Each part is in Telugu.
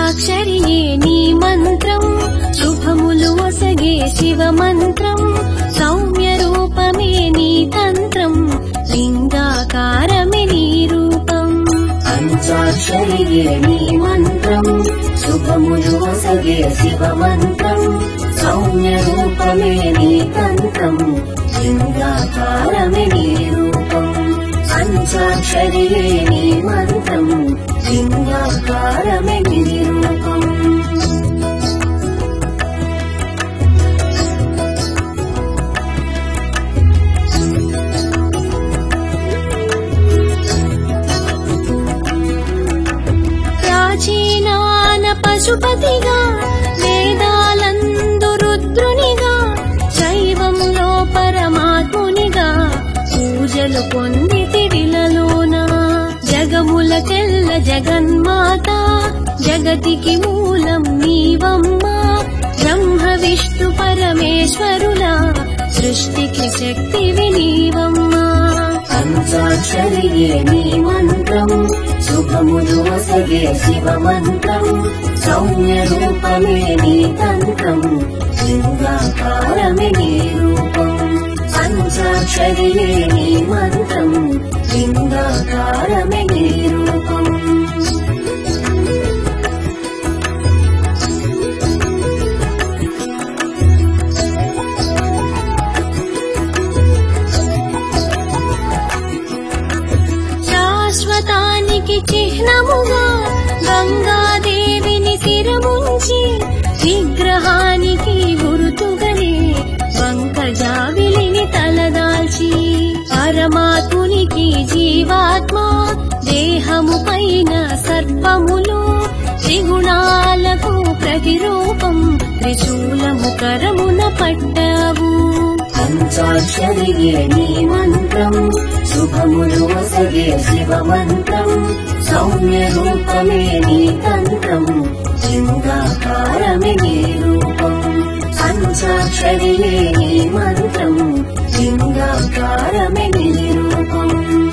పంచాక్షరియే నీ మంత్రం శుభములు ఒసగే శివ మంత్రం సౌమ్య రూపమే నీ తంత్రం లింగాకారమే నీ రూపం పంచాక్షరియే నీ మంత్రం శుభములు వసగే శివ మంత్రం సౌమ్య రూపమే నీ తంత్రం లింగాకారమే నీ రూపం పంచాక్షరియే నీ మంత్రం లింగాకారమే నీ రూపం ప్రాచీనాన పశుపతిగా వేదాలందు రుద్రునిగా శైవంలో పరమాత్మునిగా పూజలు పొందితిడిలలోన జగముల తెల్ల జగన్మాత జగతికి మూలం నీవమ్మా బ్రహ్మ విష్ణు పరమేశ్వరుల సృష్టికి శక్తివి నీవమ్మా పంచాక్షరియే నీ మంత్రం శుభములు వసగే శివ మంత్రం సౌమ్య రూపమే నీ తంత్రం లింగాకారమే నీ రూపం పంచాక్షరియే నీ మంత్రం లింగాకారమే నీ రూపం శాశ్వతానికి చిహ్నముగా గంగాదేవిని శిరముంచి విగ్రహానికి గురుతుగనే వంకజావిలిని తలదాల్చి పరమాత్మునికి జీవాత్మ దేహము పైన సర్పములు త్రిగుణాలకు ప్రతిరూపం త్రిశూలము కరమున పట్టావు పంచాక్షరియే నీ మంత్రం శుభములు వసగే శివ మంత్రం సౌమ్య రూపమే నీ తంత్రం లింగాకారమే నీ రూపం పంచాక్షరియే నీ మంత్రం లింగాకారమే నీ రూపం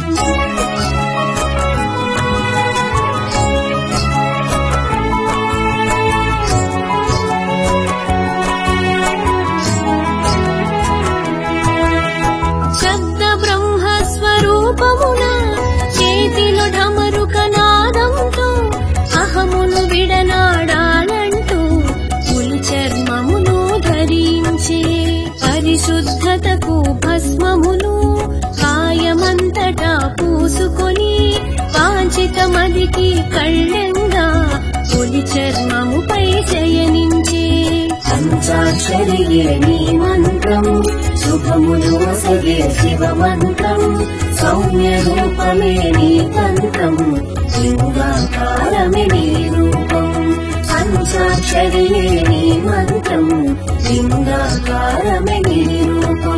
శబ్ద బ్రహ్మ స్వరూపమున చేతిలో ఢమరుక నాదంతో అహమును విడనాడాలంటూ పులి చర్మమును ధరించి పరిశుద్ధతకు భస్మమును కాయమంతటా పూసుకొని వాంఛితమదికి కళ్ళెంగా పులి చర్మముపై శయనించే పంచాక్షరియే నీ మంత్రం శుభములు వసగే శివ మంత్రం సౌమ్య రూపమే నీ తంత్రం లింగాకారమే నీ రూపం పంచాక్షరియే నీ మంత్రం లింగాకారమే నీ రూపం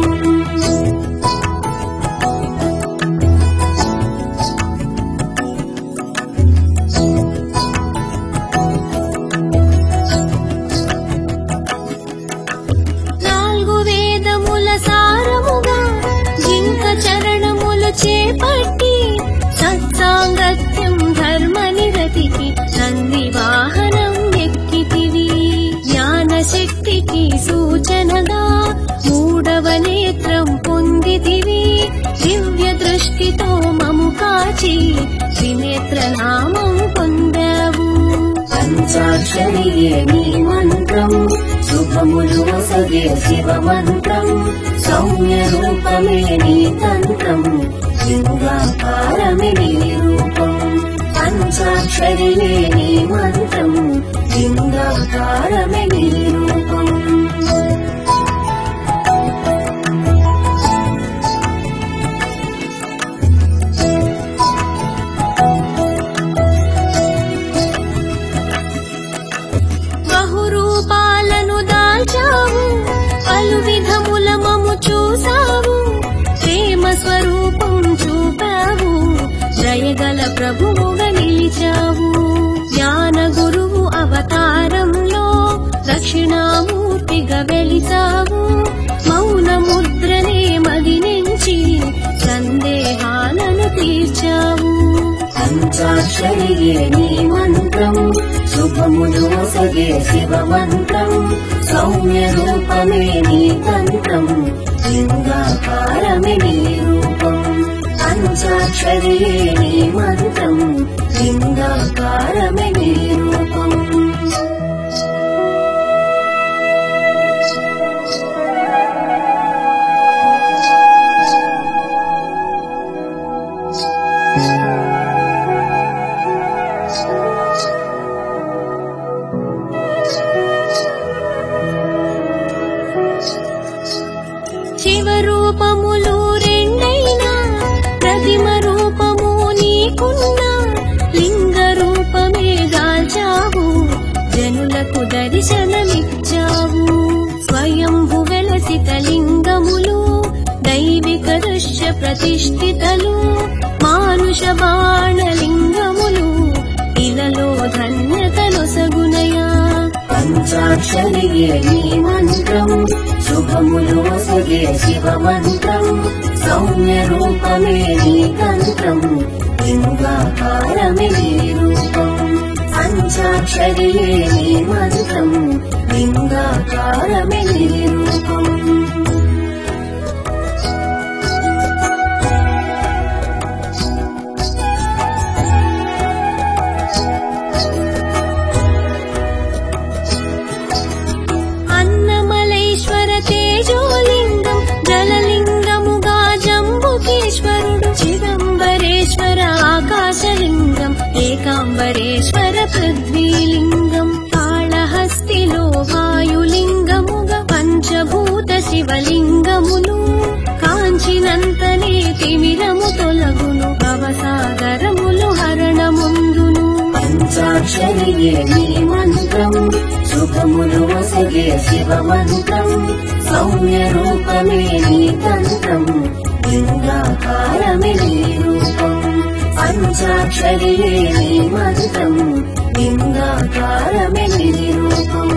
నాలుగు వేదముల సారముగా జింక చరణములు చేపట్టి సత్సాంగత్యం ధర్మ నిరతికి నంది వాహనం ఎక్కితివి జ్ఞాన శక్తికి సూచనగా మూడవ నేత్రం పొందితివి దివ్య దృష్టితో మము కాచి త్రినేత్ర నామం పొందావు పంచాక్షరియే నీ మంత్రం శుభములు వసగే శివ మంత్రం సౌమ్య రూపమే నీ తంత్రం లింగాకారమే నీ రూపం పంచాక్షరియే నీ మంత్రం లింగాకారమే నీ రూపం బహురూపాలను దాల్చావు పలు విధముల మము చూసావు ప్రేమ స్వరూపం చూపావు దయగల ప్రభువుగా నిలిచావు జ్ఞాన గురువు అవతారంలో దక్షిణా పంచాక్షరియే నీ మంత్రం శుభములు ఒసగే శివ మంత్రం సౌమ్య రూపమే నీ తంత్రం లింగాకారమే నీ రూపం పంచాక్షరియే నీ మంత్రం లింగాకారమే నీ రూపం శివ రూపములు రెండైనా ప్రతిమ రూపము నీకున్నా లింగ రూపమే దాల్చావు జనులకు దర్శనమిచ్చావు స్వయంభు వెలసిత లింగములు దైవిక దృశ్య ప్రతిష్ఠితలు మానుష బాణలింగములు ఇలలో ధన్యతలొసగునయా పంచాక్షరియే నీ మంత్రం శుభములు ఒసగే శివ మంత్రం సౌమ్య రూపమే నీ తంత్రం లింగాకారమే నీ రూపం పంచాక్షరియే నీ మంత్రం లింగాకారమే నీ రూపం అన్నమలైశ్వర తేజోలింగం జలలింగముగా జంబుకేశ్వరుడు చిదంబరేశ్వర ఆకాశలింగం ఏకాంబరేశ్వర పృథ్వీలింగం కాళహస్తిలో వాయులింగముగా పంచభూత శివలింగములు కాంచినంతనే తిమిరము తొలగును భవసాగరములు హరణముందును పంచాక్షరియే నీ మంత్రం శుభములు ఒసగే శివ మంత్రం సౌమ్య రూపమే నీ తంత్రం లింగాకారమే నీ రూపం పంచాక్షరియే నీ మంత్రం లింగాకారమే నీ రూపం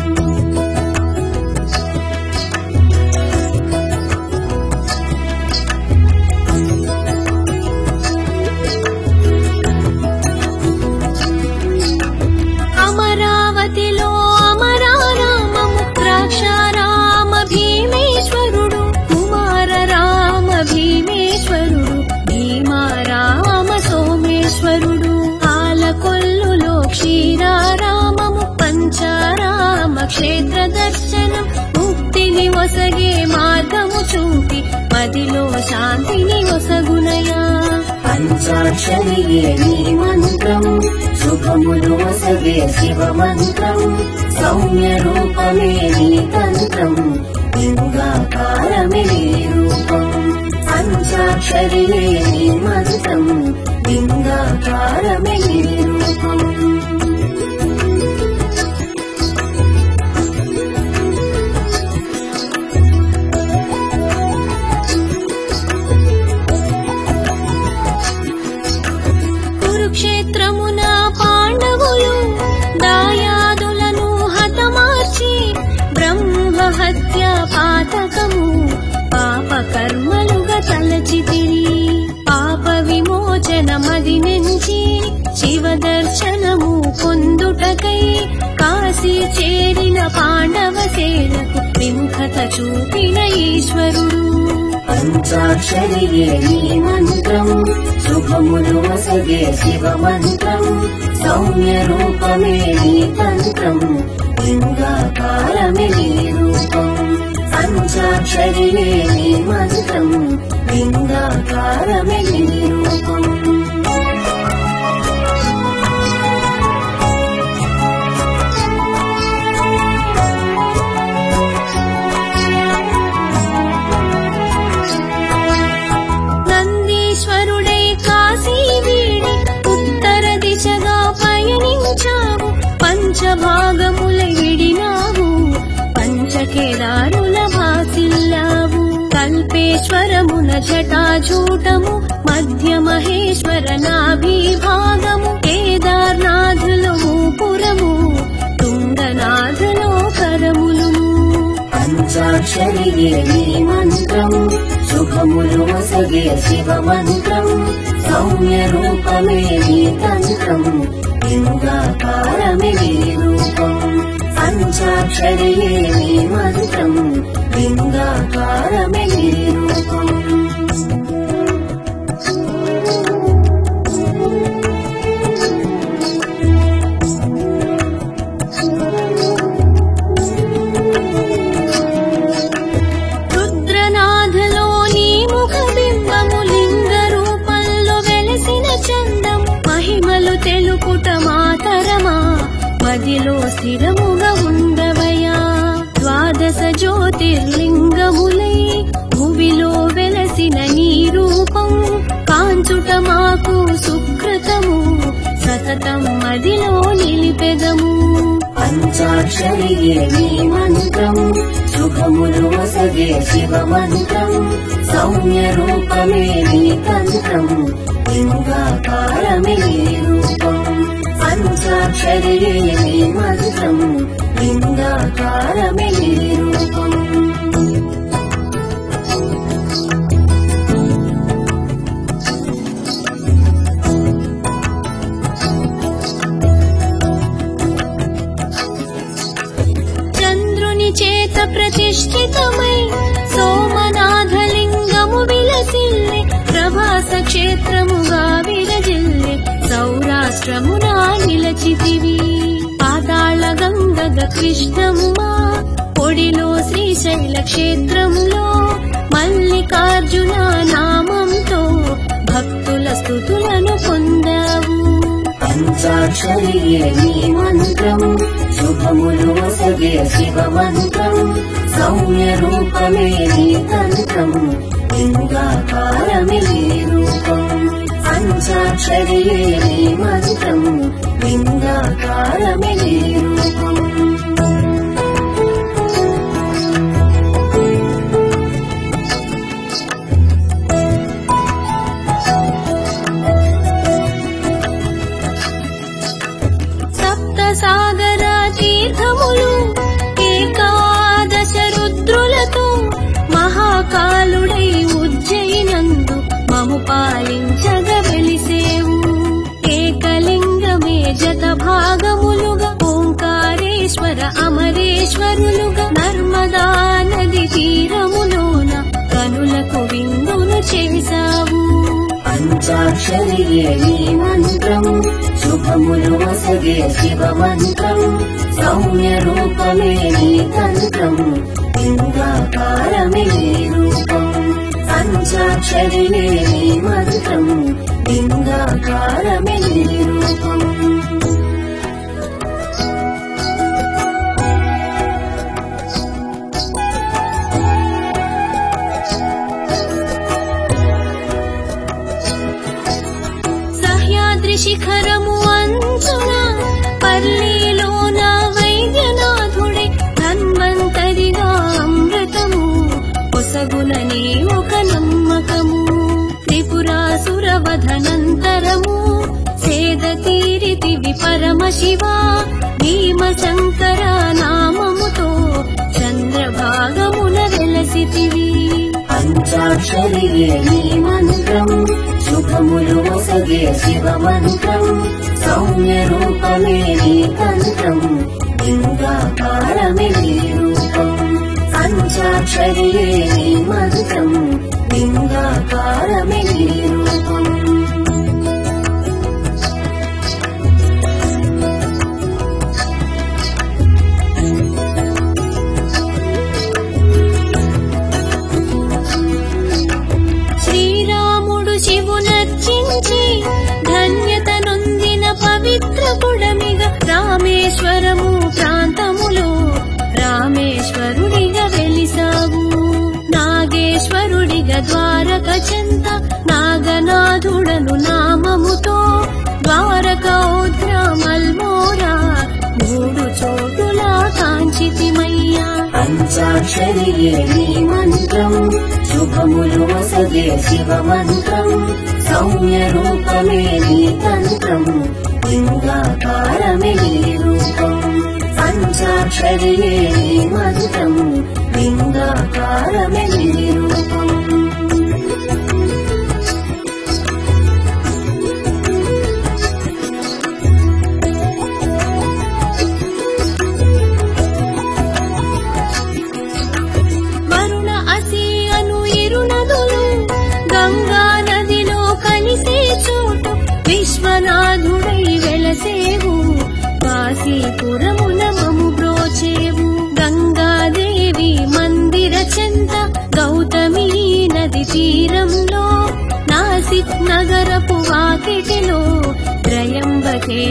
అమరావతిలో అమరారామము ద్రాక్షారామ భీమేశ్వరుడు కుమార రామ భీమేశ్వరుడు భీమారామ సోమేశ్వరుడు ఆలకొల్లులో క్షీరారామము పంచారామ క్షేత్ర దర్శనం ముక్తిని ఒసగే మార్గము చూపి మదిలో శాంతిని ఒసగునయా పంచాక్షరియే నీ మంత్రం శుభములు ఒసగే శివ మంత్రం సౌమ్య రూపమే నీ తంత్రం లింగాకారమే నీ రూపం పంచాక్షరియే నీ మంత్రం లింగాకారమే నీ రూపం కురుక్షేత్రమున పాండవులు దాయాదులను హతమార్చి బ్రహ్మ హత్య పాతకము పాప కర్మలుగా తలచితిరి పాప విమోచన మది నుంచి శివ దర్శనము పొందుటకై కాశీ చేరిన పాండవ సేనకు విముఖత చూపిన ఈశ్వరుడు పంచాక్షరియే నీ మంత్రం శుభములు ఒసగే శివ మంత్రం సౌమ్య రూపమే నీ తంత్రం లింగాకారమే నీ రూపం పంచాక్షరియే నీ మంత్రం లింగాకారమే నీ రూపం నందీశ్వరుడై కాశీ వీడి ఉత్తర దిశగా పయనించావు పంచభాగముల విడినావు పంచకేదారుల భాసిల్లావు కల్పేశ్వరమున జటాజూటము మధ్య మహేశ్వర నాభీభాగము కేదార్నాథులు పురము తుంగనాథులో కరములును పంచాక్షరియే నీ మంత్రం శుభములు ఒసగే శివ మంత్రం సౌమ్య రూపమే నీ తంత్రం లింగాకారమే నీ రూపం పంచాక్షరియే నీ మంత్రం లింగాకారమే నీ రూపం రుద్రనాథలో నీ ముఖ బింబము లింగ రూపంలో వెలసిన చందం మహిమలు తెలుపుట మాతరమా మదిలో స్థిరముగా ఉండవయా ద్వాదశ జ్యోతిర్లింగములై భువిలో వెలసిన నీ రూపం కాంచుట మాకు సుకృతము సతతం మదిలో నిలిపెదము పంచాక్షరియే నీ మంత్రం సుఖములు వసగే శివ మంత్రం సౌమ్య రూపమే నీ తంత్రం లింగాకారమే నీ రూపం పంచాక్షరియే నీ మంత్రం లింగాకారమే నీ రూపం చంద్రుని చేత ప్రతిష్ఠితమై సోమనాథలింగము విలసిల్లి ప్రభాస క్షేత్రముగా విరజిల్లి సౌరాష్ట్రమునా నిలచితివి పాతాళ గంగగ కృష్ణమ్మ పొడిలో శ్రీశైల క్షేత్రంలో మల్లికార్జున నామంతో భక్తుల స్థుతులను పొందావు పంచాక్షరియే నీ మంత్రం శుభములు వసగే శివ మంత్రం సౌమ్య రూపమే నీ తంత్రం లింగాకారమే నీ రూపం పంచాక్షరియే నీ మంత్రం లింగాకారమే నీ రూపం సప్త సాగర తీర్థములు ఏకాదశ రుద్రులతో మహాకాలుడై ఉజ్జయినందు మము పాలించగ వెలిసేవు ఏకలింగమే జత భాగములుగా ఓంకారేశ్వర అమరేశ్వరులుగా నర్మదా నది తీరములోన కనులకు విందును చేశావు పంచాక్షరియే నీ మంత్రం శుభములు వసగే శివ మంత్రం సౌమ్య రూపమే నీ తంత్రం లింగాకారమే నీ రూపం పంచాక్షరియే నీ మంత్రం లింగాకారమే నీ రూపం సహ్యాద్రి శిఖరము అంచున పల్లీలోన వైద్యనాథుడి ధన్వంతరిగా అమృతము పొసగునని ఒక నమ్మకము త్రిపురాసుర వధనంతరము సేద తీరితివి పరమ శివ భీమ శంకర నామముతో చంద్రభాగమున వెలసితివి పంచాక్షరియే నీ మంత్రం శుభములు వసగే శివ మంత్రం సౌమ్య రూపమే నీ తంత్రం లింగాకారమే నీ రూపం పంచాక్షరియే నీ మంత్రం లింగాకారమే నీ రూపం శ్రీరాముడు శివునర్చించి ధన్యత నొందిన పవిత్ర పుడమిగా రామేశ్వరము ప్రాంతములో రామేశ్వరుడిగా వెలిసావు నాగేశ్వరుడిగా ద్వారక చెంత నాగనాథుడను నామముతో ద్వారక మల్మోరా మూడు చోటులా కాంచితిమయ్యా పంచాక్షరియే నీ మంత్రం శుభములు వసగే శివ మంత్రం సౌమ్య రూపమే నీ తంత్రం లింగాకారమే నీ రూపం పంచాక్షరియే నీ మంత్రం లింగాకారమే నీ రూపం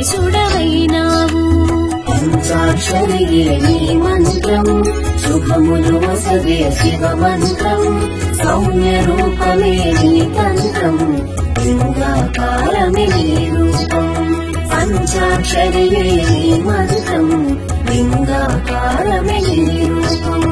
శేషుడవైనావు పంచాక్షరియే నీ మంత్రం శుభములు వసగే శివ మంత్రం సౌమ్య రూపమే నీ తంత్రం లింగాకారమే నీ రూపం పంచాక్షరియే నీ మంత్రం లింగాకారమే నీ రూపం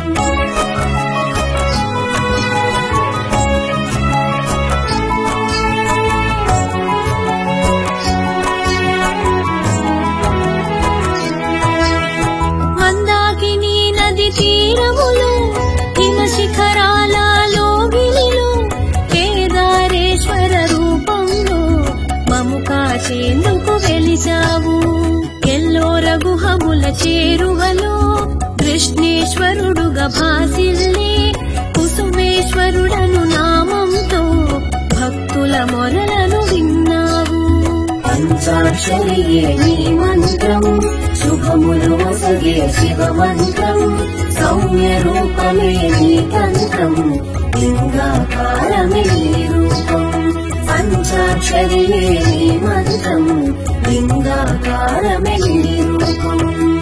మందాకిని నది తీరములు హిమ శిఖరాల లోగిలిలు కేదారేశ్వర రూపంలో మము కాచేందుకు వెలిచావు ఎల్లోర గుహముల చేరువలో కృష్ణేశ్వరుడుగా భాసిల్లే కుసుమేశ్వరుడను నామంతో భక్తుల మొరలను విన్నావు పంచాక్షరియే నీ మంత్రం శుభములు వసగే శివ మంత్రం సౌమ్య రూపమే నీ తంత్రం లింగాకారమే నీ రూపం పంచాక్షరియే నీ మంత్రం లింగాకారమే నీ రూపం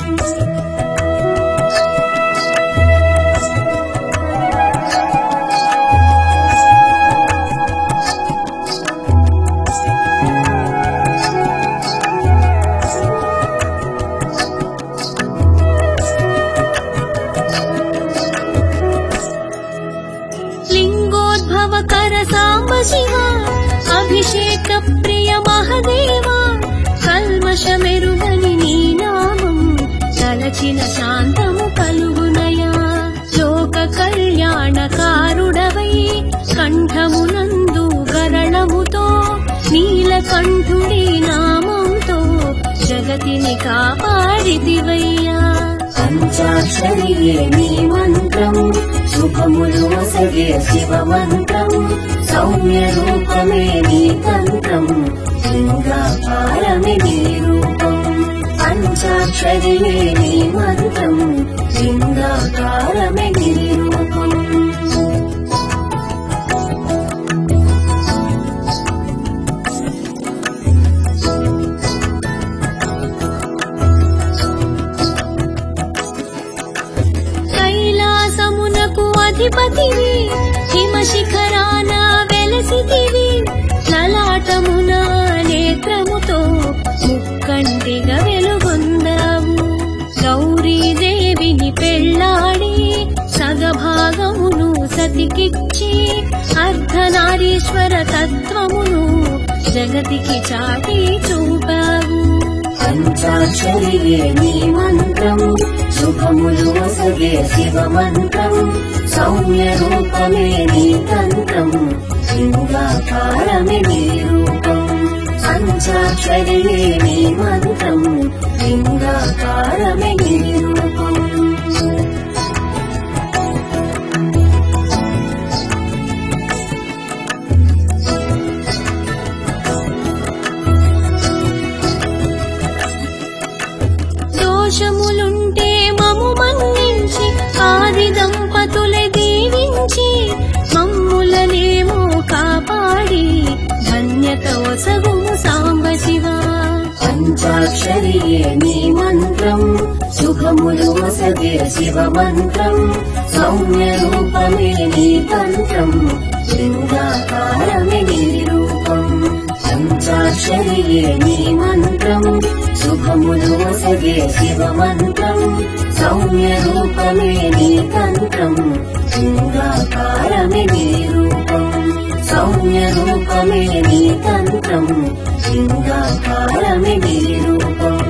లింగోద్భవ కర సాంబ శివ అభిషేక ప్రియ మహదేవ కల్మష మెరుగని నీ నామం తలచిన శాంతము కలుగునయా లోక కళ్యాణకారుడవై కంఠమునందు గరళముతో నీలకంఠుడి నామంతో జగతిని కాపాడిదివయ్యా పంచాక్షరియే నీ మంత్రం శుభములు వసగే శివ మంత్రం సౌమ్య రూపమే నీ తంత్రం లింగాకారమే నీ రూపం పంచాక్షరియే నీ మంత్రం లింగాకారమే నీ రూపం కైలాసమునకు అధిపతివి హిమ శిఖరాన వెలసితివి లలాటమున నేత్రముతో ముక్కంటిగా వెలుగొందావు గౌరీదేవిని పెళ్ళాడి సగభాగమును సతికిచ్చి అర్ధనారీశ్వర తత్వమును జగతికి చాటి చూపావు పంచాక్షరియే నీ మంత్రం శుభములు వసగే శివ మంత్రం సౌమ్య రూపమే నీ తంత్రం లింగాకారమే నీ రూపం పంచాక్షరియే నీ మంత్రం లింగాకారమే నీ రూపం దోషములుంటే మము మన్నించి ఆది దంపతులే దీవించి మమ్ములనేమో కాపాడి ధన్యత ఒసగుము సాంబ శివ పంచాక్షరియే నీ మంత్రం శుభములు వసగే శివ మంత్రం సౌమ్య రూపమే నీ తంత్రం లింగాకారమే నీ రూపం పంచాక్షరియే నీ మంత్రం శుభములు వసగే శివ మంత్రం సౌమ్య రూపమే నీ తంత్రం లింగాకారమే నీ రూపం సౌమ్య రూపమే నీ తంత్రం లింగాకారమే నీ రూపం